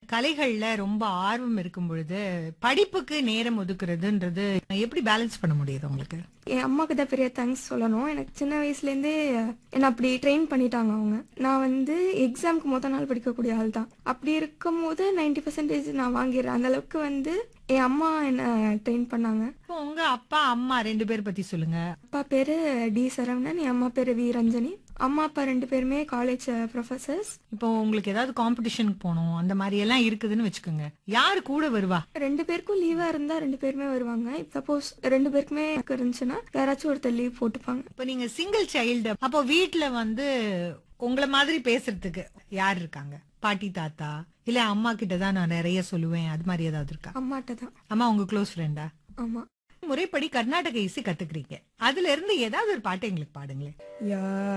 கலைகள்ல ரொம்ப ஆர்வம் இருக்கும் பொழுது படிப்புக்கு நேரம் ஒதுக்குறதுன்றது எப்படி பேலன்ஸ் பண்ண முடியுது உங்களுக்கு என் அம்மாக்கு தான் பெரிய தேங்க்ஸ் சொல்லணும் எனக்கு சின்ன வயசுலேருந்தே என்னை அப்படி ட்ரெயின் பண்ணிட்டாங்க அவங்க நான் வந்து எக்ஸாம்க்கு மொதல் நாள் படிக்கக்கூடிய ஆள் தான் அப்படி இருக்கும்போது நைன்டி பர்சன்டேஜ் நான் வாங்கிடுறேன் அந்த அளவுக்கு வந்து என் அம்மா என்னை ட்ரெயின் பண்ணாங்க இப்போ உங்க அப்பா அம்மா ரெண்டு பேர் பத்தி சொல்லுங்க அப்பா பேரு டி சரவணன் என் அம்மா பேரு வி ரஞ்சனி அம்மா அப்பா ரெண்டு பேருமே காலேஜ் ப்ரொஃபசர்ஸ் இப்போ உங்களுக்கு ஏதாவது காம்படிஷனுக்கு போகணும் அந்த மாதிரி எல்லாம் இருக்குதுன்னு வச்சுக்கோங்க யாரு கூட வருவா ரெண்டு பேருக்கும் லீவா இருந்தா ரெண்டு பேருமே வருவாங்க சப்போஸ் ரெண்டு பேருக்குமே எனக்கு இருந்துச்சுன்னா யாராச்சும் ஒருத்தர் லீவ் போட்டுப்பாங்க இப்போ நீங்க சிங்கிள் சைல்டு அப்போ வீட்ல வந்து உங்களை மாதிரி பேசுறதுக்கு யார் இருக்காங்க பாட்டி தாத்தா இல்ல அம்மா கிட்ட தான் நான் நிறைய சொல்லுவேன் அது மாதிரி ஏதாவது இருக்கா அம்மாட்ட தான் அம்மா உங்க க்ளோஸ் ஃப்ரெண்டா ஆமா முறைப்படி கர்நாடக இசை கத்துக்கிறீங்க அதுல இருந்து ஏதாவது ஒரு பாட்டு எங்களுக்கு பாடுங்களேன் யா